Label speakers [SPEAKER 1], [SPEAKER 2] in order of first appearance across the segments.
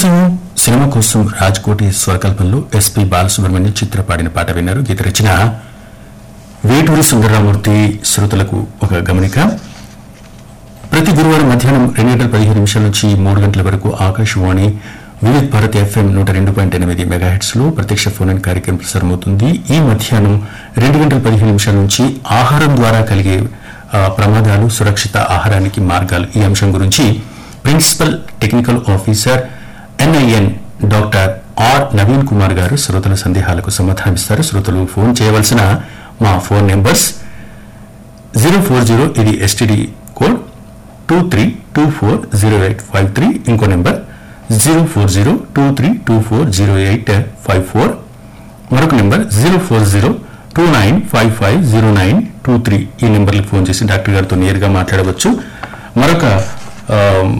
[SPEAKER 1] కోసం సినిమా కోసం రాజ్కోటి స్వరకల్పంలో ఎస్పి బాలసుబ్రహ్మణ్యం చిత్ర పాడిన పాట విన్నారు గీత రచన వేటూరి సుందరరామూర్తి శ్రోతలకు ఒక గమనిక ప్రతి గురువారం మధ్యాహ్నం రెండు గంటల పదిహేను నిమిషాల నుంచి మూడు గంటల వరకు ఆకాశవాణి వివిధ భారత్ ఎఫ్ఎం నూట రెండు పాయింట్ ఎనిమిది మెగాహెట్స్ లో ప్రత్యక్ష ఫోన్ ఇన్ కార్యక్రమం ప్రసారమవుతుంది ఈ మధ్యాహ్నం రెండు గంటల పదిహేను నిమిషాల నుంచి ఆహారం ద్వారా కలిగే ఆ, ప్రమాదాలు సురక్షిత ఆహారానికి మార్గాలు ఈ అంశం గురించి principal technical officer NIN doctor R Naveen Kumar garu శ్రోతల సందేహాలకు సమాధానమిస్తారు శ్రోతలు ఫోన్ చేయవలసిన మా phone numbers zero four zero ఇది STD code two three two four zero eight five three ఇంకో number zero four zero two three two four zero eight five four మరొక number zero four zero two nine five five zero nine two three ఈ నెంబర్లకు phone చేసి doctor గారితో నేరుగా మాట్లాడవచ్చు మరొక ఆమ్,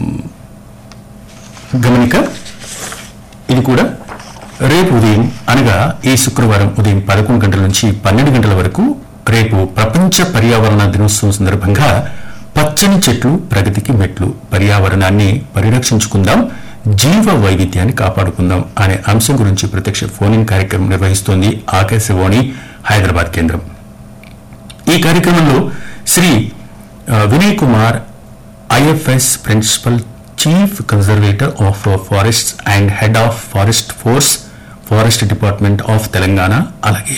[SPEAKER 1] గమనిక ఇది కూడా రేపు ఉదయం అనగా ఈ శుక్రవారం ఉదయం పదకొండు గంటల నుంచి పన్నెండు గంటల వరకు రేపు ప్రపంచ పర్యావరణ దినోత్సవం సందర్భంగా పచ్చని చెట్లు ప్రగతికి మెట్లు పర్యావరణాన్ని పరిరక్షించుకుందాం జీవ వైవిధ్యాన్ని కాపాడుకుందాం అనే అంశం గురించి ప్రత్యక్ష ఫోన్ ఇన్ కార్యక్రమం నిర్వహిస్తోంది ఆకాశవాణి హైదరాబాద్ కేంద్రం ఈ కార్యక్రమంలో శ్రీ ఆ, Vinay Kumar IFS principal chief conservator of forest and head of forest force forest department of Telangana అలాగే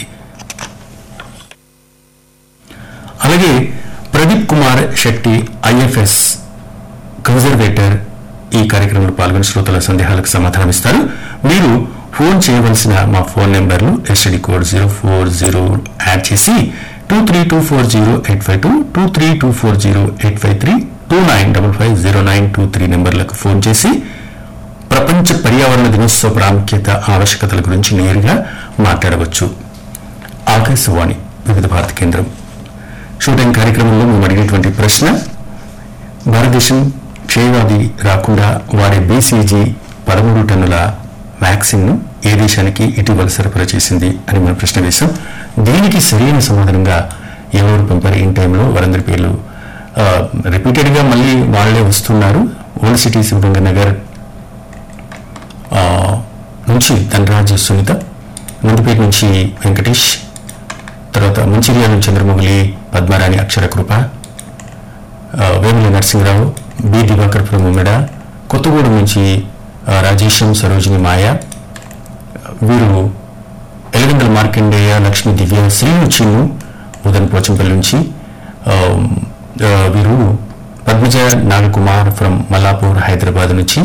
[SPEAKER 1] అలాగే ప్రదీప్ కుమార్ శెట్టి ఐఎఫ్ఎస్ కన్జర్వేటర్ ఈ కార్యక్రమంలో పాల్గొని శ్రోతల సందేహాలకు సమాధానమిస్తారు మీరు ఫోన్ చేయవలసిన మా ఫోన్ నెంబర్లు STD code zero four zero add చేసి two three two four zero eight five two two three two four zero eight five three two nine double five zero nine two three నెంబర్లకు phone చేసి ప్రపంచ పర్యావరణ దినోత్సవ ప్రాముఖ్యత ఆవశ్యకతల గురించి నేరుగా మాట్లాడవచ్చు ఆకాశవాణి వివిధ భారత కేంద్రం షూటింగ్ కార్యక్రమంలో మేము అడిగినటువంటి ప్రశ్న భారతదేశం క్షయవ్యాధి రాకుండా వాడే బీసీజీ పదమూడు టన్నుల వ్యాక్సిన్ ను ఏ దేశానికి ఇటీవల సరఫరా చేసింది అని మనం ప్రశ్న వేశాం దీనికి సరైన సమాధానంగా ఎవరు పంపారు ఇన్ టైంలో వారందరి పేర్లు రిపీటెడ్ గా మళ్ళీ వాళ్ళే వస్తున్నారు ఓల్డ్ సిటీ శివగంగ నగర్ ఆ, నుంచి ధనరాజ్ సునీత నందిపేట నుంచి వెంకటేష్ తర్వాత మంచిర్యాల నుంచి చంద్రమౌళి పద్మారాణి అక్షర కృప ఆ, వేముల నరసింహరావు బి దివాకర్ ప్రముమెడ కొత్తగూడెం నుంచి ఆ, రాజేశం సరోజిని మాయ వీరు ఎలగందల మార్కండేయ లక్ష్మీ దివ్య శ్రీను చిన్ను ఉదన్ పోచంపల్లి నుంచి ఆ, ఆ, వీరు పద్మజ నాగకుమార్ ఫ్రమ్ మల్లాపూర్ హైదరాబాద్ నుంచి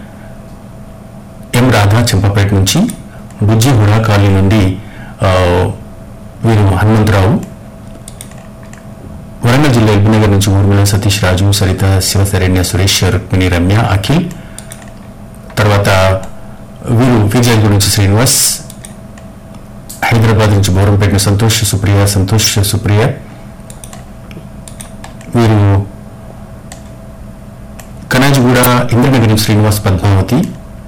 [SPEAKER 1] ఎం రాధా చెంపపేట నుంచి బుజ్జి హుడా కాలనీ నుండి ఆ, వీరు హనుమంతరావు వరంగల్ జిల్లా ఇబ్నగర్ నుంచి ఊర్మిళ సతీష్ రాజు సరిత శివశరణ్య సురేష్ రుక్మిణి రమ్య అఖిల్ తర్వాత వీరు విజయగూడ నుంచి శ్రీనివాస్ హైదరాబాద్ నుంచి బోరంపేట నుంచి సంతోష్ సుప్రియ సంతోష్ సుప్రియ వీరు కనాజిగూడ ఇంద్రనగర్ నుంచి శ్రీనివాస్ పద్మావతి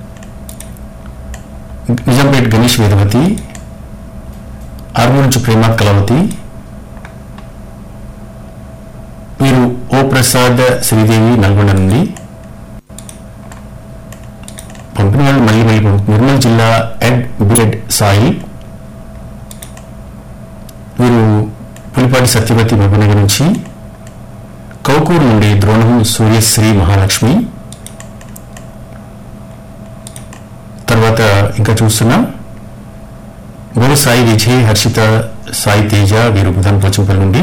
[SPEAKER 1] నిజాంపేట్ గణేష్ వేదవతి ఆర్మూర్ నుంచి ప్రేమ కలవతి వీరు ఓ ప్రసాద్ శ్రీదేవి నల్గొండ నుండి పంపిన వాళ్ళు మళ్ళీ మళ్ళీ పంపి- నిర్మల్ జిల్లా ఎడ్ బిఎడ్ సాయి వీరు పులిపాటి సత్యవతి మహబూబ్నగర్ నుంచి కౌకూరు నుండి ద్రోణం సూర్యశ్రీ మహాలక్ష్మి తర్వాత ఇంకా చూస్తున్నాం గోడ సాయి విజయ్ హర్షిత సాయి తేజ వీరు బుధన్ పోచంపల్లి నుండి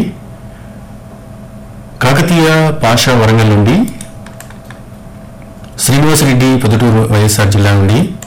[SPEAKER 1] కాకతీయ పాషా వరంగల్ నుండి శ్రీనివాసరెడ్డి పొద్దుటూరు వైఎస్ఆర్ జిల్లా నుండి